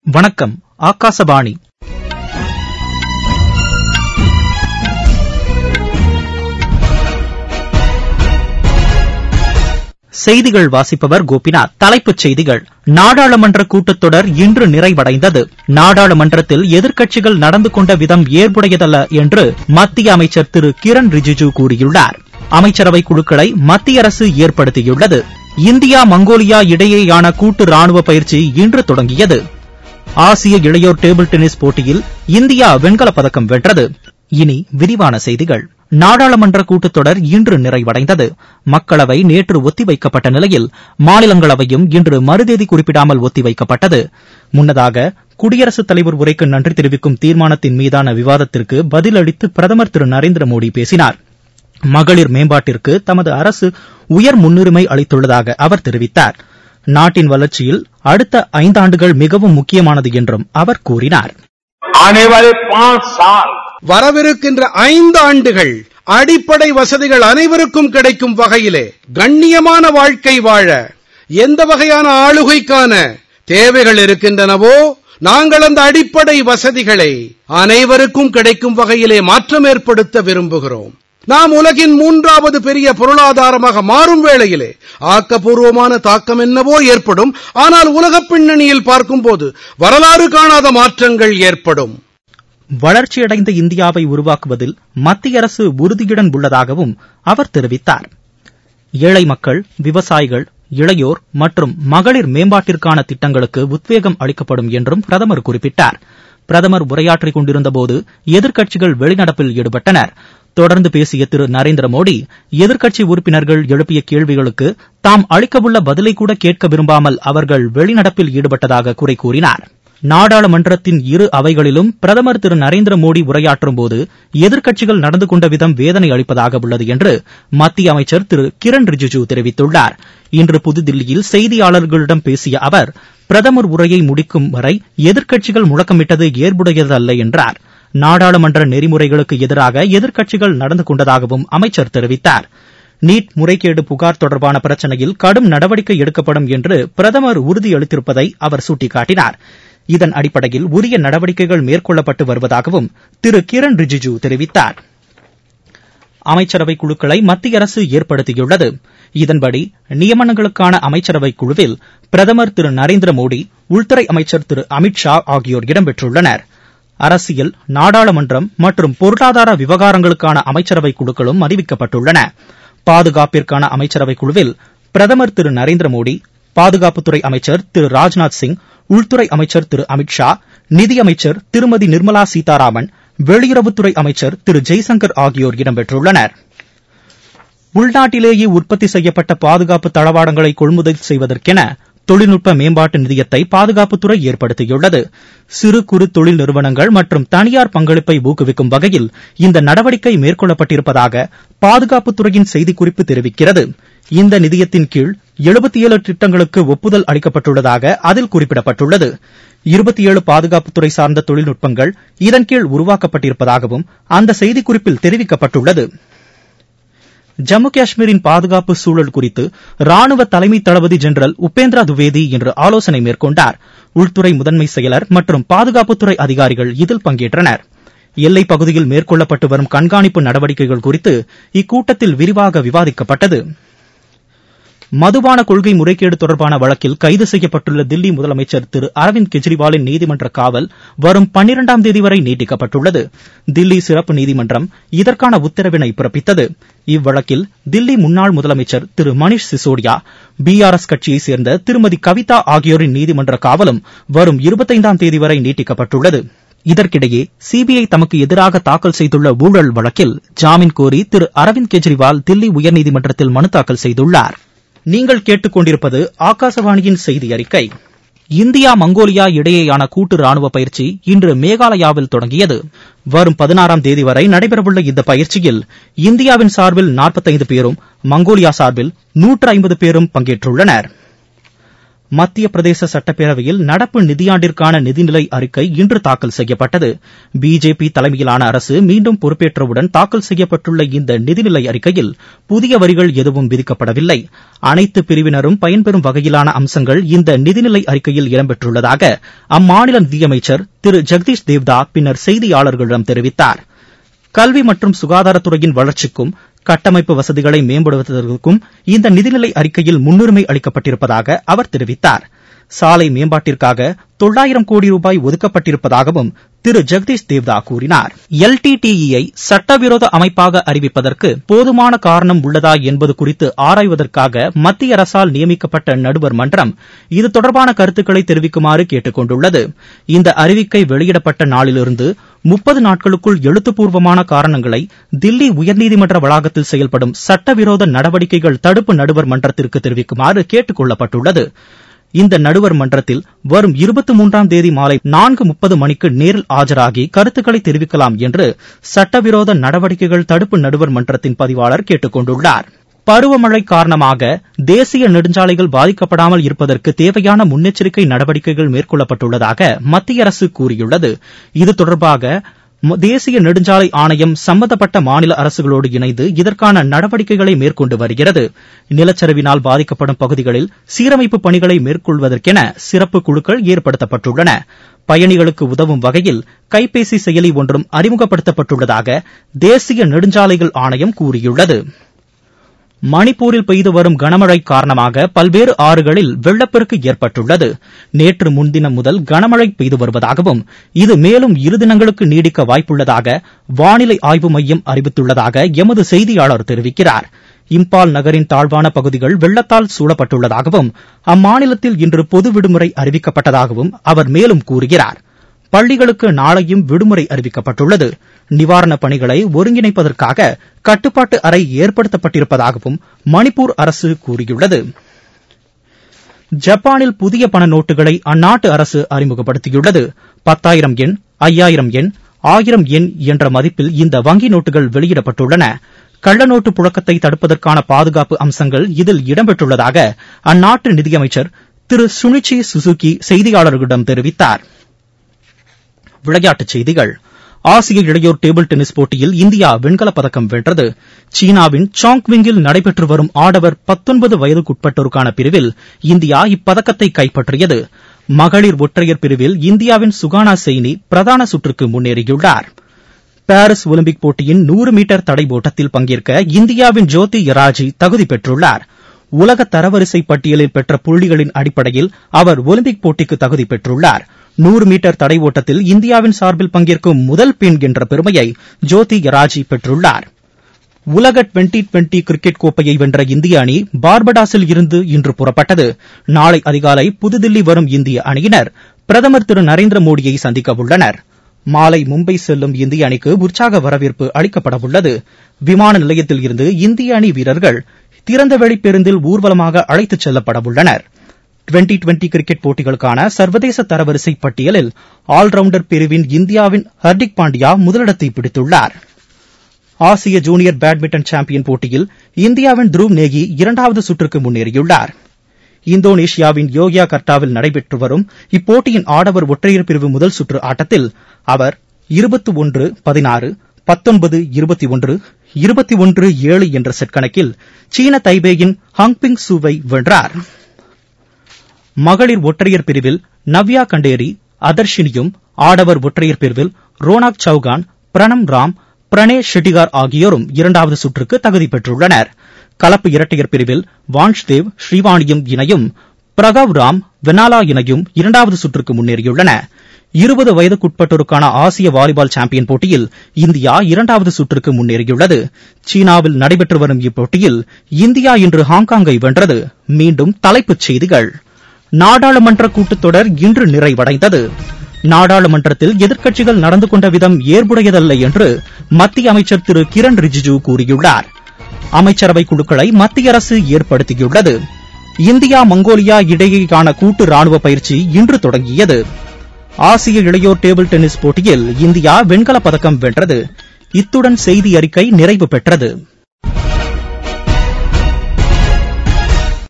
வணக்கம் ஆகாசவாணி செய்திகள் வாசிப்பவர் கோபிநாத் தலைப்புச் செய்திகள் நாடாளுமன்ற கூட்டத்தொடர் இன்று நிறைவடைந்தது நாடாளுமன்றத்தில் எதிர்க்கட்சிகள் நடந்து கொண்ட விதம் ஏற்புடையதல்ல என்று மத்திய அமைச்சர் திரு கிரண் ரிஜிஜு கூறியுள்ளார் அமைச்சரவை குழுக்களை மத்திய அரசு ஏற்படுத்தியுள்ளது இந்தியா மங்கோலியா இடையேயான கூட்டு ராணுவ பயிற்சி இன்று தொடங்கியது ஆசிய இளையோர் டேபிள் டென்னிஸ் போட்டியில் இந்தியா வெண்கலப் பதக்கம் வென்றது இனி விரிவான செய்திகள் நாடாளுமன்ற கூட்டத்தொடர் இன்று நிறைவடைந்தது மக்களவை நேற்று ஒத்திவைக்கப்பட்ட நிலையில் மாநிலங்களவையும் இன்று மறுதேதி குறிப்பிடாமல் ஒத்திவைக்கப்பட்டது முன்னதாக குடியரசுத் தலைவர் உரைக்கு நன்றி தெரிவிக்கும் தீர்மானத்தின் மீதான விவாதத்திற்கு பதிலளித்து பிரதமர் திரு நரேந்திர மோடி பேசினார் மகளிர் மேம்பாட்டிற்கு தமது அரசு உயர் முன்னுரிமை அளித்துள்ளதாக அவர் தெரிவித்தார் நாட்டின் வளர்ச்சியில் அடுத்த ஐந்தாண்டுகள் மிகவும் முக்கியமானது என்றும் அவர் கூறினார் आने वाले पांच साल வரவிருக்கின்ற ஐந்து ஆண்டுகள் அடிப்படை வசதிகள் அனைவருக்கும் கிடைக்கும் வகையிலே கண்ணியமான வாழ்க்கை வாழ எந்த வகையான ஆளுகைக்கான தேவைகள் இருக்கின்றனவோ நாங்கள் அந்த அடிப்படை வசதிகளை அனைவருக்கும் கிடைக்கும் வகையிலே மாற்றம் ஏற்படுத்த விரும்புகிறோம் நாம் உலகின் மூன்றாவது பெரிய பொருளாதாரமாக மாறும் வேளையிலே ஆக்கப்பூர்வமான தாக்கம் என்னவோ ஏற்படும் ஆனால் உலகப் பின்னணியில் பார்க்கும்போது வரலாறு காணாத மாற்றங்கள் ஏற்படும் வளர்ச்சியடைந்த இந்தியாவை உருவாக்குவதில் மத்திய அரசு உறுதியுடன் உள்ளதாகவும் அவர் தெரிவித்தார் ஏழை மக்கள் விவசாயிகள் இளையோர் மற்றும் மகளிர் மேம்பாட்டிற்கான திட்டங்களுக்கு உத்வேகம் அளிக்கப்படும் என்றும் பிரதமர் குறிப்பிட்டார் பிரதமர் உரையாற்றிக் கொண்டிருந்தபோது எதிர்க்கட்சிகள் வெளிநடப்பில் ஈடுபட்டனர் தொடர்ந்து பேசிய திரு நரேந்திர மோடி எதிர்க்கட்சி உறுப்பினர்கள் எழுப்பிய கேள்விகளுக்கு தாம் அளிக்கவுள்ள பதிலை கூட கேட்க விரும்பாமல் அவர்கள் வெளிநடப்பில் ஈடுபட்டதாக குறை கூறினார் நாடாளுமன்றத்தின் இரு அவைகளிலும் பிரதமர் திரு நரேந்திர மோடி உரையாற்றும் போது எதிர்க்கட்சிகள் நடந்து கொண்ட விதம் வேதனை அளிப்பதாக உள்ளது என்று மத்திய அமைச்சர் திரு கிரண் ரிஜிஜு தெரிவித்துள்ளார் இன்று புதுதில்லியில் செய்தியாளர்களிடம் பேசிய அவர் பிரதமர் உரையை முடிக்கும் வரை எதிர்க்கட்சிகள் முழக்கமிட்டது ஏற்புடையதல்ல என்றார் நாடாளுமன்ற நெறிமுறைகளுக்கு எதிராக எதிர்க்கட்சிகள் நடந்து கொண்டதாகவும் அமைச்சர் தெரிவித்தார் நீட் முறைகேடு புகார் தொடர்பான பிரச்சனையில் கடும் நடவடிக்கை எடுக்கப்படும் என்று பிரதமர் உறுதியளித்திருப்பதை அவர் சுட்டிக்காட்டினார் இதன் அடிப்படையில் உரிய நடவடிக்கைகள் மேற்கொள்ளப்பட்டு வருவதாகவும் திரு கிரண் ரிஜிஜு தெரிவித்தார் அமைச்சரவை குழுக்களை மத்திய அரசு ஏற்படுத்தியுள்ளது இதன்படி நியமனங்களுக்கான அமைச்சரவை குழுவில் பிரதமர் திரு நரேந்திர மோடி உள்துறை அமைச்சர் திரு அமித் ஷா ஆகியோர் இடம்பெற்றுள்ளனர் அரசியல் நாடாளுமன்றம் மற்றும் பொருளாதார விவகாரங்களுக்கான அமைச்சரவை குழுக்களும் அறிவிக்கப்பட்டுள்ளன பாதுகாப்பிற்கான அமைச்சரவை குழுவில் பிரதமர் திரு நரேந்திர மோடி பாதுகாப்புத்துறை அமைச்சர் திரு ராஜ்நாத் சிங் உள்துறை அமைச்சர் திரு அமித் ஷா நிதியமைச்சர் திருமதி நிர்மலா சீதாராமன் வெளியுறவுத்துறை அமைச்சர் திரு ஜெய்சங்கர் ஆகியோர் இடம்பெற்றுள்ளனர் உள்நாட்டிலேயே உற்பத்தி செய்யப்பட்ட பாதுகாப்பு தளவாடங்களை கொள்முதல் செய்வதற்கென தொழில்நுட்ப மேம்பாட்டு நிதியத்தை பாதுகாப்புத்துறை ஏற்படுத்தியுள்ளது சிறு குறு தொழில் நிறுவனங்கள் மற்றும் தனியார் பங்களிப்பை ஊக்குவிக்கும் வகையில் இந்த நடவடிக்கை மேற்கொள்ளப்பட்டிருப்பதாக பாதுகாப்புத்துறையின் செய்திக்குறிப்பு தெரிவிக்கிறது இந்த நிதியத்தின் கீழ் எழுபத்தி ஏழு திட்டங்களுக்கு ஒப்புதல் அளிக்கப்பட்டுள்ளதாக அதில் குறிப்பிடப்பட்டுள்ளது இருபத்தி ஏழு பாதுகாப்புத்துறை சார்ந்த தொழில்நுட்பங்கள் இதன் கீழ் உருவாக்கப்பட்டிருப்பதாகவும் அந்த செய்திக்குறிப்பில் தெரிவிக்கப்பட்டுள்ளது ஜம்மு காஷ்மீரின் பாதுகாப்பு சூழல் குறித்து ராணுவ தலைமை தளபதி ஜெனரல் உபேந்திரா துவேதி இன்று ஆலோசனை மேற்கொண்டார் உள்துறை முதன்மை செயலர் மற்றும் பாதுகாப்புத்துறை அதிகாரிகள் இதில் பங்கேற்றனர் எல்லைப் பகுதியில் மேற்கொள்ளப்பட்டு வரும் கண்காணிப்பு நடவடிக்கைகள் குறித்து இக்கூட்டத்தில் விரிவாக விவாதிக்கப்பட்டது மதுபான கொள்கை முறைகேடு தொடர்பான வழக்கில் கைது செய்யப்பட்டுள்ள தில்லி முதலமைச்சர் திரு அரவிந்த் கெஜ்ரிவாலின் நீதிமன்ற காவல் வரும் பன்னிரண்டாம் தேதி வரை நீட்டிக்கப்பட்டுள்ளது தில்லி சிறப்பு நீதிமன்றம் இதற்கான உத்தரவினை பிறப்பித்தது இவ்வழக்கில் தில்லி முன்னாள் முதலமைச்சர் Thiru Manish Sisodia B R S கட்சியைச் சேர்ந்த திருமதி கவிதா ஆகியோரின் நீதிமன்ற காவலும் வரும் இருபத்தைந்தாம் தேதி வரை நீட்டிக்கப்பட்டுள்ளது இதற்கிடையே சிபிஐ தமக்கு எதிராக தாக்கல் செய்துள்ள ஊழல் வழக்கில் ஜாமீன் கோரி திரு அரவிந்த் கெஜ்ரிவால் தில்லி உயர்நீதிமன்றத்தில் மனு தாக்கல் செய்துள்ளார் நீங்கள் கேட்டுக்கொண்டிருப்பது ஆகாசவாணியின் செய்தி அறிக்கை இந்தியா மங்கோலியா இடையேயான கூட்டு ராணுவ பயிற்சி இன்று மேகாலயாவில் தொடங்கியது வரும் பதினாறாம் தேதி வரை நடைபெறவுள்ள இந்த பயிற்சியில் இந்தியாவின் சார்பில் நாற்பத்தைந்து பேரும் மங்கோலியா சார்பில் நூற்று ஐம்பது பேரும் பங்கேற்றுள்ளனர் மத்திய பிரதேச சட்டப்பேரவையில் நடப்பு நிதியாண்டிற்கான நிதிநிலை அறிக்கை இன்று தாக்கல் செய்யப்பட்டது பிஜேபி தலைமையிலான அரசு மீண்டும் பொறுப்பேற்றவுடன் தாக்கல் செய்யப்பட்டுள்ள இந்த நிதிநிலை அறிக்கையில் புதிய வரிகள் எதுவும் விதிக்கப்படவில்லை அனைத்து பிரிவினரும் பயன்பெறும் வகையிலான அம்சங்கள் இந்த நிதிநிலை அறிக்கையில் இடம்பெற்றுள்ளதாக அம்மாநில நிதியமைச்சர் திரு ஜெகதீஷ் தேவ்தா பின்னர் செய்தியாளர்களிடம் தெரிவித்தார் கல்வி மற்றும் சுகாதாரத்துறையின் வளர்ச்சிக்கும் கட்டமைப்பு வசதிகளை மேம்படுத்துவதற்கும் இந்த நிதிநிலை அறிக்கையில் முன்னுரிமை அளிக்கப்பட்டிருப்பதாக அவர் தெரிவித்தார் சாலை மேம்பாட்டிற்காக தொள்ளாயிரம் கோடி ரூபாய் ஒதுக்கப்பட்டிருப்பதாகவும் திரு ஜெகதீஷ் தேவ்தா கூறினார் எல்டிடிஇயை சட்டவிரோத அமைப்பாக அறிவிப்பதற்கு போதுமான காரணம் உள்ளதா என்பது குறித்து ஆராய்வதற்காக மத்திய அரசால் நியமிக்கப்பட்ட நடுவர் மன்றம் இது தொடர்பான கருத்துக்களை தெரிவிக்குமாறு கேட்டுக் கொண்டுள்ளது இந்த அறிவிக்கை வெளியிடப்பட்ட நாளிலிருந்து முப்பது நாட்களுக்குள் எழுத்துப்பூர்வமான காரணங்களை தில்லி உயர்நீதிமன்ற வளாகத்தில் செயல்படும் சட்டவிரோத நடவடிக்கைகள் தடுப்பு நடுவர் மன்றத்திற்கு தெரிவிக்குமாறு கேட்டுக் கொள்ளப்பட்டுள்ளது இந்த நடுவர் மன்றத்தில் வரும் இருபத்தி மூன்றாம் தேதி மாலை நான்கு முப்பது மணிக்கு நேரில் ஆஜராகி கருத்துக்களை தெரிவிக்கலாம் என்று சட்டவிரோத நடவடிக்கைகள் தடுப்பு நடுவர் மன்றத்தின் பதிவாளர் கேட்டுக் கொண்டுள்ளார் பருவமழை காரணமாக தேசிய நெடுஞ்சாலைகள் பாதிக்கப்படாமல் இருப்பதற்கு தேவையான முன்னெச்சரிக்கை நடவடிக்கைகள் மேற்கொள்ளப்பட்டுள்ளதாக மத்திய அரசு கூறியுள்ளது இது தொடர்பாக தேசிய நெடுஞ்சாலை ஆணையம் சம்பந்தப்பட்ட மாநில அரசுகளோடு இணைந்து இதற்கான நடவடிக்கைகளை மேற்கொண்டு வருகிறது நிலச்சரிவினால் பாதிக்கப்படும் பகுதிகளில் சீரமைப்பு பணிகளை மேற்கொள்வதற்கென சிறப்பு குழுக்கள் ஏற்படுத்தப்பட்டுள்ளன பயணிகளுக்கு உதவும் வகையில் கைபேசி செயலி ஒன்றும் அறிமுகப்படுத்தப்பட்டுள்ளதாக தேசிய நெடுஞ்சாலைகள் ஆணையம் கூறியுள்ளது மணிப்பூரில் பெய்து வரும் கனமழை காரணமாக பல்வேறு ஆறுகளில் வெள்ளப்பெருக்கு ஏற்பட்டுள்ளது நேற்று முன்தினம் முதல் கனமழை பெய்து வருவதாகவும் இது மேலும் இரு தினங்களுக்கு நீடிக்க வாய்ப்புள்ளதாக வானிலை ஆய்வு மையம் அறிவித்துள்ளதாக எமது செய்தியாளர் தெரிவிக்கிறார் இம்பால் நகரின் தாழ்வான பகுதிகள் வெள்ளத்தால் சூழப்பட்டுள்ளதாகவும் அம்மாநிலத்தில் இன்று பொது விடுமுறை அறிவிக்கப்பட்டதாகவும் அவர் மேலும் கூறுகிறார் பள்ளிகளுக்கு நாளையும் விடுமுறை அறிவிக்கப்பட்டுள்ளது நிவாரணப் பணிகளை ஒருங்கிணைப்பதற்காக கட்டுப்பாட்டு அறை ஏற்படுத்தப்பட்டிருப்பதாகவும் மணிப்பூர் அரசு கூறியுள்ளது ஜப்பானில் புதிய பண நோட்டுகளை அந்நாட்டு அரசு அறிமுகப்படுத்தியுள்ளது பத்தாயிரம் எண் ஐயாயிரம் எண் ஆயிரம் எண் என்ற மதிப்பில் இந்த வங்கி நோட்டுகள் வெளியிடப்பட்டுள்ளன கள்ளநோட்டு புழக்கத்தை தடுப்பதற்கான பாதுகாப்பு அம்சங்கள் இதில் இடம்பெற்றுள்ளதாக அந்நாட்டு நிதியமைச்சர் திரு சுனிச்சி சுசுகி செய்தியாளர்களிடம் தெரிவித்தார் விளையாட்டுச் செய்திகள் ஆசிய இளையோர் டேபிள் டென்னிஸ் போட்டியில் இந்தியா வெண்கலப் பதக்கம் வென்றது சீனாவின் சாங்க்விங்கில் நடைபெற்று வரும் ஆடவர் பத்தொன்பது வயதுக்குட்பட்டோருக்கான பிரிவில் இந்தியா இப்பதக்கத்தை கைப்பற்றியது மகளிர் ஒற்றையர் பிரிவில் இந்தியாவின் சுகானா செய்னி பிரதான சுற்றுக்கு முன்னேறியுள்ளார் பாரிஸ் ஒலிம்பிக் போட்டியின் நூறு மீட்டர் தடை ஓட்டத்தில் பங்கேற்க இந்தியாவின் ஜோதி எராஜி தகுதி பெற்றுள்ளார் உலக தரவரிசை பட்டியலில் பெற்ற புள்ளிகளின் அடிப்படையில் அவர் ஒலிம்பிக் போட்டிக்கு தகுதி பெற்றுள்ளார் நூறு மீட்டர் தடை ஓட்டத்தில் இந்தியாவின் சார்பில் பங்கேற்கும் முதல் பெண் என்ற பெருமையை ஜோதி எராஜி பெற்றுள்ளார் உலக டுவெண்டி டுவெண்டி கிரிக்கெட் கோப்பையை வென்ற இந்திய அணி பார்படாஸில் இருந்து இன்று புறப்பட்டது நாளை அதிகாலை புதுதில்லி வரும் இந்திய அணியினர் பிரதமர் திரு நரேந்திர மோடியை சந்திக்க உள்ளனர் மாலை மும்பை செல்லும் இந்திய அணிக்கு உற்சாக வரவேற்பு அளிக்கப்படவுள்ளது விமான நிலையத்தில் இருந்து இந்திய அணி வீரர்கள் திறந்தவெளி பேருந்தில் ஊர்வலமாக அழைத்துச் செல்லப்படவுள்ளனர் டுவெண்டி டுவெண்டி கிரிக்கெட் போட்டிகளுக்கான சர்வதேச தரவரிசை பட்டியலில் ஆல்ரவுண்டர் பிரிவின் இந்தியாவின் ஹர்திக் பாண்டியா முதலிடத்தை பிடித்துள்ளார் ஆசிய ஜூனியர் பேட்மிண்டன் சாம்பியன் போட்டியில் இந்தியாவின் த்ருவ் நேகி இரண்டாவது சுற்றுக்கு முன்னேறியுள்ளார் இந்தோனேஷியாவின் யோகியா கர்ட்டாவில் நடைபெற்று வரும் இப்போட்டியின் ஆடவர் ஒற்றையர் பிரிவு முதல் சுற்று ஆட்டத்தில் அவர் இருபத்தி ஒன்று பதினாறு பத்தொன்பது இருபத்தி ஒன்று இருபத்தி ஒன்று ஏழு என்ற செட் கணக்கில் சீன தைபேயின் ஹாங்பிங் சூவை வென்றார் மகளிர் ஒற்றையர் பிரிவில் நவ்யா கண்டேரி அதர்ஷினியும் ஆடவர் ஒற்றையர் பிரிவில் ரோனாக் சௌகான் பிரணம் ராம் பிரணே ஷெட்டிகார் ஆகியோரும் இரண்டாவது சுற்றுக்கு தகுதி பெற்றுள்ளனர் கலப்பு இரட்டையர் பிரிவில் வான்ஷ்தேவ் ஸ்ரீவாணியும் இணையும் பிரகவ் ராம் வெனாலா இணையும் இரண்டாவது சுற்றுக்கு முன்னேறியுள்ளன இருபது வயதுக்குட்பட்டோருக்கான ஆசிய வாலிபால் சாம்பியன் போட்டியில் இந்தியா இரண்டாவது சுற்றுக்கு முன்னேறியுள்ளது சீனாவில் நடைபெற்று வரும் இப்போட்டியில் இந்தியா இன்று ஹாங்காங்கை வென்றது மீண்டும் தலைப்புச் செய்திகள் நாடாளுமன்ற கூட்டத்தொடர் இன்று நிறைவடைந்தது நாடாளுமன்றத்தில் எதிர்க்கட்சிகள் நடந்து கொண்ட விதம் ஏற்புடையதல்ல என்று மத்திய அமைச்சர் திரு கிரண் ரிஜிஜு கூறியுள்ளார் அமைச்சரவை குழுக்களை மத்திய அரசு ஏற்படுத்தியுள்ளது இந்தியா மங்கோலியா இடையேயான கூட்டு ராணுவ பயிற்சி இன்று தொடங்கியது ஆசிய இளையோர் டேபிள் டென்னிஸ் போட்டியில் இந்தியா வெண்கலப் பதக்கம் வென்றது இத்துடன் செய்தி அறிக்கை நிறைவு பெற்றது